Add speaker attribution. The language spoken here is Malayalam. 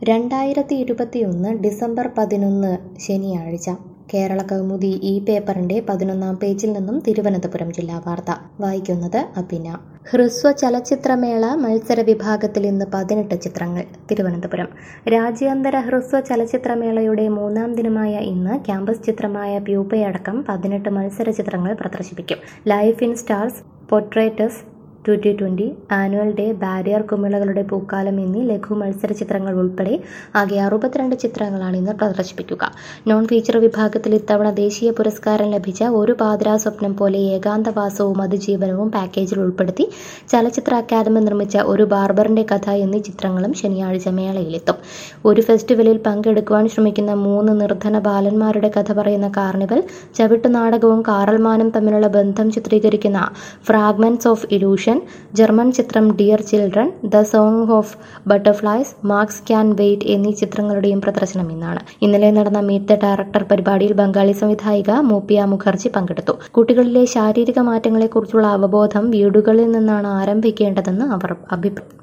Speaker 1: രണ്ടായിരത്തി ഇരുപത്തിയൊന്ന് ഡിസംബർ പതിനൊന്ന് ശനിയാഴ്ച കേരള കൗമുദി ഈ പേപ്പറിന്റെ പതിനൊന്നാം പേജിൽ നിന്നും തിരുവനന്തപുരം ജില്ലാ വാർത്ത വായിക്കുന്നത് അഭിന ഹ്രസ്വ ചലച്ചിത്രമേള മത്സര വിഭാഗത്തിൽ ഇന്ന് പതിനെട്ട് ചിത്രങ്ങൾ തിരുവനന്തപുരം രാജ്യാന്തര ഹ്രസ്വ ചലച്ചിത്രമേളയുടെ മൂന്നാം ദിനമായ ഇന്ന് ക്യാമ്പസ് ചിത്രമായ പ്യൂപ്പയടക്കം പതിനെട്ട് മത്സര ചിത്രങ്ങൾ പ്രദർശിപ്പിക്കും life in stars portraits twenty twenty annual day barrier കുമിളകളുടെ പൂക്കാലം എന്നീ ലഘു മത്സര ചിത്രങ്ങൾ ഉൾപ്പെടെ ആകെ അറുപത്തിരണ്ട് ചിത്രങ്ങളാണ് ഇന്ന് പ്രദർശിപ്പിക്കുക നോൺ ഫീച്ചർ വിഭാഗത്തിൽ ഇത്തവണ ദേശീയ പുരസ്കാരം ലഭിച്ച ഒരു പാതിരാ സ്വപ്നം പോലെ ഏകാന്തവാസവും അതിജീവനവും പാക്കേജിൽ ഉൾപ്പെടുത്തി ചലച്ചിത്ര അക്കാദമി നിർമ്മിച്ച ഒരു ബാർബറിന്റെ കഥ എന്നീ ചിത്രങ്ങളും ശനിയാഴ്ച മേളയിലെത്തും ഒരു ഫെസ്റ്റിവലിൽ പങ്കെടുക്കുവാൻ ശ്രമിക്കുന്ന മൂന്ന് നിർധന ബാലന്മാരുടെ കഥ പറയുന്ന കാർണിവൽ ചവിട്ടുനാടകവും കാറൽമാനും തമ്മിലുള്ള ബന്ധം ചിത്രീകരിക്കുന്ന ഫ്രാഗ്മെന്റ്സ് ഓഫ് ഇലൂഷൻ ജർമ്മൻ ചിത്രം dear children the song of butterflies Marx can wait എന്നീ ചിത്രങ്ങളുടെയും പ്രദർശനം ഇന്നാണ് ഇന്നലെ നടന്ന മീറ്റ് ദ ഡയറക്ടർ പരിപാടിയിൽ ബംഗാളി സംവിധായിക മൂപ്പിയ മുഖർജി പങ്കെടുത്തു കുട്ടികളിലെ ശാരീരിക മാറ്റങ്ങളെക്കുറിച്ചുള്ള അവബോധം വീടുകളിൽ നിന്നാണ് ആരംഭിക്കേണ്ടതെന്ന് അവർ അഭിപ്രായം